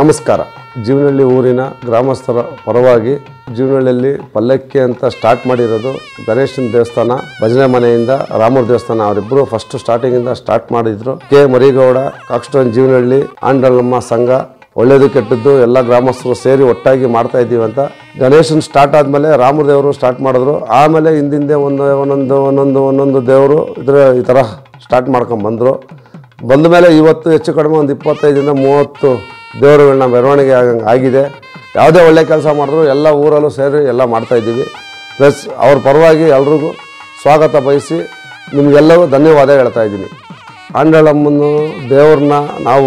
ನಮಸ್ಕಾರ ಜೀವನಹಳ್ಳಿ ಊರಿನ ಗ್ರಾಮಸ್ಥರ ಪರವಾಗಿ ಜೀವನಹಳ್ಳಿಯಲ್ಲಿ ಪಲ್ಲಕ್ಕಿ ಅಂತ ಸ್ಟಾರ್ಟ್ ಮಾಡಿರೋದು ಗಣೇಶನ ದೇವಸ್ಥಾನ ಭಜನೆ ಮನೆಯಿಂದ ರಾಮೂರ್ ದೇವಸ್ಥಾನ ಅವರಿಬ್ಬರು ಫಸ್ಟ್ ಸ್ಟಾರ್ಟಿಂಗಿಂದ ಸ್ಟಾರ್ಟ್ ಮಾಡಿದ್ರು ಕೆ ಮರಿಗೌಡ ಕಾಕ್ಸ್ಟೋನ್ ಜೀವನಹಳ್ಳಿ ಆಂಡಲಮ್ಮ ಸಂಘ ಒಳ್ಳೇದು ಕೆಟ್ಟದ್ದು ಎಲ್ಲ ಗ್ರಾಮಸ್ಥರು ಸೇರಿ ಒಟ್ಟಾಗಿ ಮಾಡ್ತಾ ಇದ್ದೀವಿ ಅಂತ ಗಣೇಶನ್ ಸ್ಟಾರ್ಟ್ ಆದಮೇಲೆ ರಾಮರ ದೇವರು ಸ್ಟಾರ್ಟ್ ಮಾಡಿದ್ರು ಆಮೇಲೆ ಹಿಂದಿಂದೆ ಒಂದು ಒಂದೊಂದು ಒಂದೊಂದು ಒಂದೊಂದು ದೇವರು ಇದ್ರ ಈ ಥರ ಸ್ಟಾರ್ಟ್ ಮಾಡ್ಕೊಂಡು ಬಂದರು ಬಂದ ಮೇಲೆ ಇವತ್ತು ಹೆಚ್ಚು ಕಡಿಮೆ ಒಂದು ಇಪ್ಪತ್ತೈದರಿಂದ ಮೂವತ್ತು ದೇವರುಗಳನ್ನ ಮೆರವಣಿಗೆ ಆಗಂಗೆ ಆಗಿದೆ ಯಾವುದೇ ಒಳ್ಳೆ ಕೆಲಸ ಮಾಡಿದ್ರು ಎಲ್ಲ ಊರಲ್ಲೂ ಸೇರಿ ಎಲ್ಲ ಮಾಡ್ತಾಯಿದ್ದೀವಿ ಪ್ಲಸ್ ಅವ್ರ ಪರವಾಗಿ ಎಲ್ರಿಗೂ ಸ್ವಾಗತ ಬಯಸಿ ನಿಮಗೆಲ್ಲವೂ ಧನ್ಯವಾದ ಹೇಳ್ತಾ ಇದ್ದೀನಿ ಆಂಡಳಮ್ಮನ್ನು ದೇವ್ರನ್ನ ನಾವು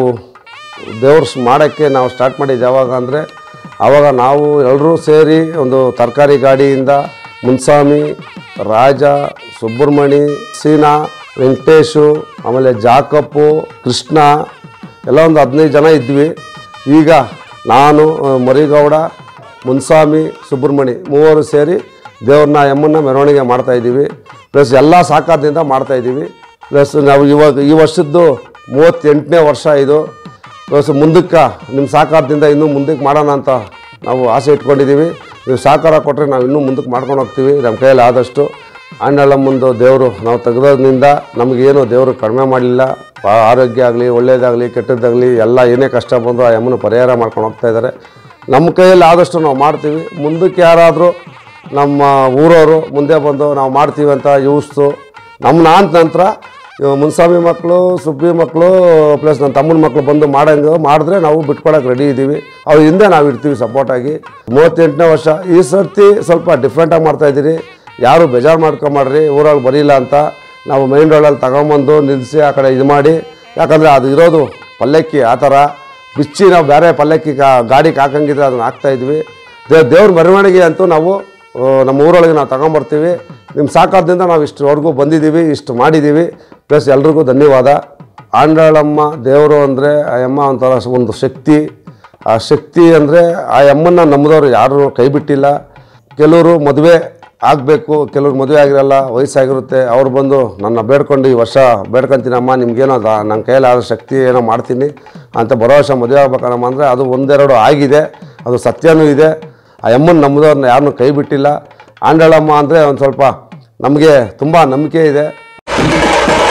ದೇವ್ರ ಮಾಡೋಕ್ಕೆ ನಾವು ಸ್ಟಾರ್ಟ್ ಮಾಡಿದ್ದು ಯಾವಾಗ ಅಂದರೆ ಆವಾಗ ನಾವು ಎಲ್ಲರೂ ಸೇರಿ ಒಂದು ತರಕಾರಿ ಗಾಡಿಯಿಂದ ಮುನ್ಸ್ವಾಮಿ ರಾಜ ಸುಬ್ರಹ್ಮಣಿ ಸೀನಾ ವೆಂಕಟೇಶು ಆಮೇಲೆ ಜಾಕಪ್ಪು ಕೃಷ್ಣ ಎಲ್ಲ ಒಂದು ಹದಿನೈದು ಜನ ಇದ್ವಿ ಈಗ ನಾನು ಆ, ಮರಿಗೌಡ ಮುನ್ಸ್ವಾಮಿ ಸುಬ್ರಹ್ಮಣಿ ಮೂವರು ಸೇರಿ ದೇವ್ರನ್ನ ಎಮ್ಮನ್ನ ಮೆರವಣಿಗೆ ಮಾಡ್ತಾಯಿದ್ದೀವಿ ಪ್ಲಸ್ ಎಲ್ಲ ಸಾಕಾರದಿಂದ ಮಾಡ್ತಾಯಿದ್ದೀವಿ ಪ್ಲಸ್ ನಾವು ಇವಾಗ ಈ ವರ್ಷದ್ದು ಮೂವತ್ತೆಂಟನೇ ವರ್ಷ ಇದು ಪ್ಲಸ್ ಮುಂದಕ್ಕೆ ನಿಮ್ಮ ಸಹಕಾರದಿಂದ ಇನ್ನೂ ಮುಂದಕ್ಕೆ ಮಾಡೋಣ ಅಂತ ನಾವು ಆಸೆ ಇಟ್ಕೊಂಡಿದ್ದೀವಿ ನೀವು ಸಹಕಾರ ಕೊಟ್ಟರೆ ನಾವು ಇನ್ನೂ ಮುಂದಕ್ಕೆ ಮಾಡ್ಕೊಂಡು ಹೋಗ್ತೀವಿ ನಮ್ಮ ಕೈಯಲ್ಲಿ ಆದಷ್ಟು ಮುಂದೆ ದೇವರು ನಾವು ತೆಗೆದ್ರಿಂದ ನಮಗೇನು ದೇವರು ಕಡಿಮೆ ಮಾಡಲಿಲ್ಲ ಆರೋಗ್ಯ ಆಗಲಿ ಒಳ್ಳೆಯದಾಗಲಿ ಕೆಟ್ಟದ್ದಾಗಲಿ ಎಲ್ಲ ಏನೇ ಕಷ್ಟ ಬಂದರೂ ಆ ಯಮ್ಮನ ಪರಿಹಾರ ಮಾಡ್ಕೊಂಡು ಹೋಗ್ತಾ ಇದ್ದಾರೆ ನಮ್ಮ ಕೈಯಲ್ಲಿ ಆದಷ್ಟು ನಾವು ಮಾಡ್ತೀವಿ ಮುಂದಕ್ಕೆ ಯಾರಾದರೂ ನಮ್ಮ ಊರವರು ಮುಂದೆ ಬಂದು ನಾವು ಮಾಡ್ತೀವಿ ಅಂತ ಯೂಸ್ತು ನಮ್ಮ ನಾನ್ ನಂತರ ಇವಾಗ ಮುನ್ಸ್ವಾಮಿ ಮಕ್ಕಳು ಸುಬ್ಬಿ ಮಕ್ಕಳು ಪ್ಲಸ್ ನನ್ನ ತಮ್ಮನ ಮಕ್ಕಳು ಬಂದು ಮಾಡಂಗೆ ಮಾಡಿದ್ರೆ ನಾವು ಬಿಟ್ಕೊಳಕ್ಕೆ ರೆಡಿ ಇದ್ದೀವಿ ಅವ್ರ ಹಿಂದೆ ನಾವು ಇರ್ತೀವಿ ಸಪೋರ್ಟಾಗಿ ಮೂವತ್ತೆಂಟನೇ ವರ್ಷ ಈ ಸರ್ತಿ ಸ್ವಲ್ಪ ಡಿಫ್ರೆಂಟಾಗಿ ಮಾಡ್ತಾಯಿದ್ದೀರಿ ಯಾರು ಬೇಜಾರು ಮಾಡ್ಕೊಂಬಾಡ್ರಿ ಊರಲ್ಲಿ ಬರೀಲ್ಲ ಅಂತ ನಾವು ಮೈನ್ ರೋಡಲ್ಲಿ ತಗೊಂಬಂದು ನಿಲ್ಲಿಸಿ ಆ ಕಡೆ ಇದು ಮಾಡಿ ಯಾಕಂದರೆ ಅದು ಇರೋದು ಪಲ್ಲಕ್ಕಿ ಆ ಥರ ಬಿಚ್ಚಿ ನಾವು ಬೇರೆ ಪಲ್ಲಕ್ಕಿ ಕಾ ಗಾಡಿಗೆ ಹಾಕಂಗಿದ್ರೆ ಅದನ್ನು ಹಾಕ್ತಾಯಿದ್ವಿ ದೇ ದೇವ್ರ ಮೆರವಣಿಗೆ ಅಂತೂ ನಾವು ಆ, ನಮ್ಮ ಊರೊಳಗೆ ನಾವು ತಗೊಂಬರ್ತೀವಿ ನಿಮ್ಮ ಸಾಕಾದ್ರಿಂದ ನಾವು ಇಷ್ಟವರೆಗೂ ಬಂದಿದ್ದೀವಿ ಇಷ್ಟು ಮಾಡಿದ್ದೀವಿ ಪ್ಲಸ್ ಎಲ್ರಿಗೂ ಧನ್ಯವಾದ ಆಂಡಳಮ್ಮ ದೇವರು ಅಂದರೆ ಆ ಅಮ್ಮ ಒಂಥರ ಒಂದು ಶಕ್ತಿ ಆ ಶಕ್ತಿ ಅಂದರೆ ಆ ಅಮ್ಮನ್ನ ನಂಬಿದವರು ಯಾರೂ ಕೈ ಬಿಟ್ಟಿಲ್ಲ ಕೆಲವರು ಮದುವೆ ಆಗಬೇಕು ಕೆಲವ್ರು ಮದುವೆ ಆಗಿರಲ್ಲ ವಯಸ್ಸಾಗಿರುತ್ತೆ ಅವ್ರು ಬಂದು ನನ್ನ ಬೇಡ್ಕೊಂಡು ಈ ವರ್ಷ ಬೇಡ್ಕೊಂತೀನಮ್ಮ ನಿಮ್ಗೇನೋ ದ- ನನ್ನ ಕೈಯಲ್ಲಿ ಆದ ಶಕ್ತಿ ಏನೋ ಮಾಡ್ತೀನಿ ಅಂತ ಬರೋ ವರ್ಷ ಮದುವೆ ಆಗ್ಬೇಕನ್ನಮ್ಮ ಅಂದರೆ ಅದು ಒಂದೆರಡು ಆಗಿದೆ ಅದು ಸತ್ಯನೂ ಇದೆ ಆ ಅಮ್ಮನ ನಂಬಿದವ್ರನ್ನ ಯಾರನ್ನೂ ಕೈ ಬಿಟ್ಟಿಲ್ಲ ಆಂಡಳಮ್ಮ ಅಂದರೆ ಒಂದು ಸ್ವಲ್ಪ ನಮಗೆ ತುಂಬ ನಂಬಿಕೆ ಇದೆ